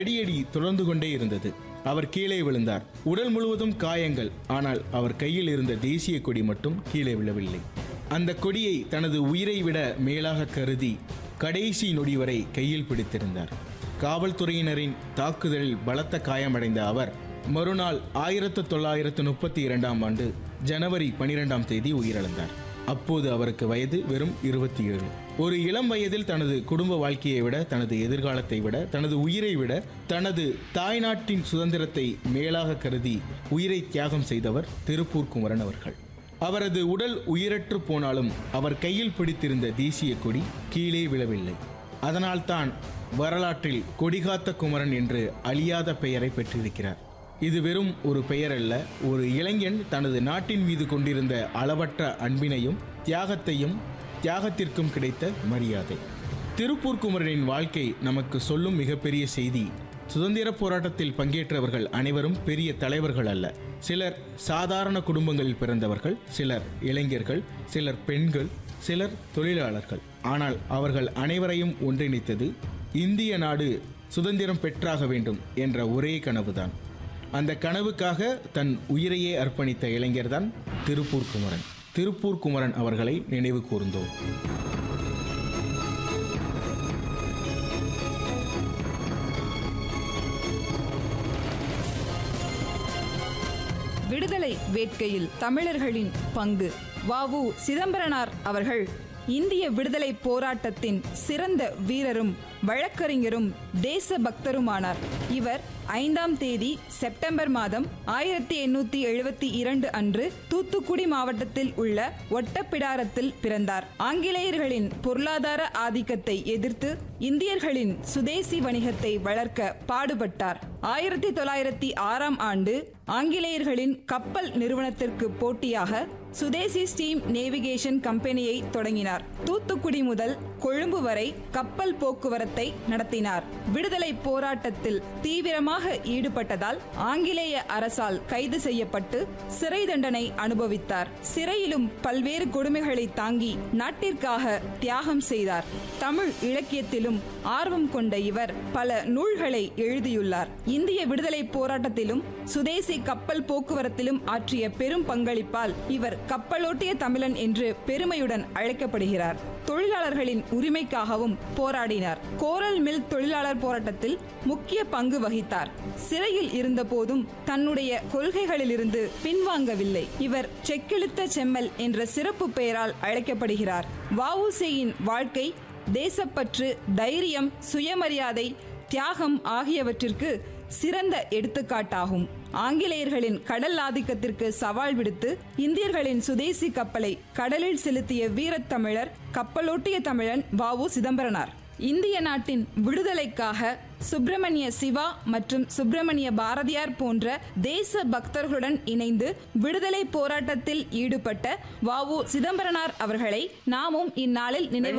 அடியடி தொடர்ந்து கொண்டே இருந்தது அவர் கீழே விழுந்தார் உடல் முழுவதும் காயங்கள் ஆனால் அவர் கையில் இருந்த தேசிய கொடி மட்டும் கீழே விழவில்லை அந்த கொடியை தனது உயிரை விட மேலாக கருதி கடைசி நொடி வரை கையில் பிடித்திருந்தார் காவல்துறையினரின் தாக்குதலில் பலத்த காயமடைந்த அவர் மறுநாள் ஆயிரத்து தொள்ளாயிரத்து முப்பத்தி இரண்டாம் ஆண்டு ஜனவரி பனிரெண்டாம் தேதி உயிரிழந்தார் அப்போது அவருக்கு வயது வெறும் இருபத்தி ஏழு ஒரு இளம் வயதில் தனது குடும்ப வாழ்க்கையை விட தனது எதிர்காலத்தை விட தனது உயிரை விட தனது தாய்நாட்டின் சுதந்திரத்தை மேலாக கருதி உயிரை தியாகம் செய்தவர் திருப்பூர் குமரன் அவர்கள் அவரது உடல் உயிரற்று போனாலும் அவர் கையில் பிடித்திருந்த தேசிய கொடி கீழே விழவில்லை அதனால்தான் வரலாற்றில் கொடிகாத்த குமரன் என்று அழியாத பெயரை பெற்றிருக்கிறார் இது வெறும் ஒரு பெயர் அல்ல ஒரு இளைஞன் தனது நாட்டின் மீது கொண்டிருந்த அளவற்ற அன்பினையும் தியாகத்தையும் தியாகத்திற்கும் கிடைத்த மரியாதை திருப்பூர் குமரனின் வாழ்க்கை நமக்கு சொல்லும் மிகப்பெரிய செய்தி சுதந்திர போராட்டத்தில் பங்கேற்றவர்கள் அனைவரும் பெரிய தலைவர்கள் அல்ல சிலர் சாதாரண குடும்பங்களில் பிறந்தவர்கள் சிலர் இளைஞர்கள் சிலர் பெண்கள் சிலர் தொழிலாளர்கள் ஆனால் அவர்கள் அனைவரையும் ஒன்றிணைத்தது இந்திய நாடு சுதந்திரம் பெற்றாக வேண்டும் என்ற ஒரே கனவுதான் அந்த கனவுக்காக தன் உயிரையே அர்ப்பணித்த இளைஞர்தான் திருப்பூர் குமரன் திருப்பூர் குமரன் அவர்களை நினைவு கூர்ந்தோம் விடுதலை வேட்கையில் தமிழர்களின் பங்கு வாவு சிதம்பரனார் அவர்கள் இந்திய விடுதலை போராட்டத்தின் சிறந்த வீரரும் வழக்கறிஞரும் தேசபக்தருமானார் இவர் ஐந்தாம் தேதி செப்டம்பர் மாதம் ஆயிரத்தி எண்ணூத்தி எழுபத்தி இரண்டு அன்று தூத்துக்குடி மாவட்டத்தில் உள்ள ஒட்டப்பிடாரத்தில் பிறந்தார் ஆங்கிலேயர்களின் பொருளாதார ஆதிக்கத்தை எதிர்த்து இந்தியர்களின் சுதேசி வணிகத்தை வளர்க்க பாடுபட்டார் ஆயிரத்தி தொள்ளாயிரத்தி ஆறாம் ஆண்டு ஆங்கிலேயர்களின் கப்பல் நிறுவனத்திற்கு போட்டியாக சுதேசி ஸ்டீம் நேவிகேஷன் கம்பெனியை தொடங்கினார் தூத்துக்குடி முதல் கொழும்பு வரை கப்பல் போக்குவரத்தை நடத்தினார் விடுதலை போராட்டத்தில் தீவிரமாக ஈடுபட்டதால் ஆங்கிலேய அரசால் கைது செய்யப்பட்டு சிறை தண்டனை அனுபவித்தார் சிறையிலும் பல்வேறு கொடுமைகளை தாங்கி நாட்டிற்காக தியாகம் செய்தார் தமிழ் இலக்கியத்திலும் ஆர்வம் கொண்ட இவர் பல நூல்களை எழுதியுள்ளார் இந்திய விடுதலை போராட்டத்திலும் சுதேசி கப்பல் போக்குவரத்திலும் ஆற்றிய பெரும் பங்களிப்பால் இவர் கப்பலோட்டிய தமிழன் என்று பெருமையுடன் அழைக்கப்படுகிறார் தொழிலாளர்களின் உரிமைக்காகவும் போராடினார் கோரல் மில் தொழிலாளர் போராட்டத்தில் முக்கிய பங்கு வகித்தார் சிறையில் இருந்தபோதும் தன்னுடைய கொள்கைகளிலிருந்து பின்வாங்கவில்லை இவர் செக்கெழுத்த செம்மல் என்ற சிறப்பு பெயரால் அழைக்கப்படுகிறார் வஉசியின் வாழ்க்கை தேசப்பற்று தைரியம் சுயமரியாதை தியாகம் ஆகியவற்றிற்கு சிறந்த எடுத்துக்காட்டாகும் ஆங்கிலேயர்களின் கடல் ஆதிக்கத்திற்கு சவால் விடுத்து இந்தியர்களின் சுதேசி கப்பலை கடலில் செலுத்திய வீரத்தமிழர் கப்பலோட்டிய தமிழன் வாவு சிதம்பரனார் இந்திய நாட்டின் விடுதலைக்காக சுப்பிரமணிய சிவா மற்றும் சுப்பிரமணிய பாரதியார் போன்ற தேச பக்தர்களுடன் இணைந்து விடுதலை போராட்டத்தில் ஈடுபட்ட வாவு சிதம்பரனார் அவர்களை நாமும் இந்நாளில் நினைவு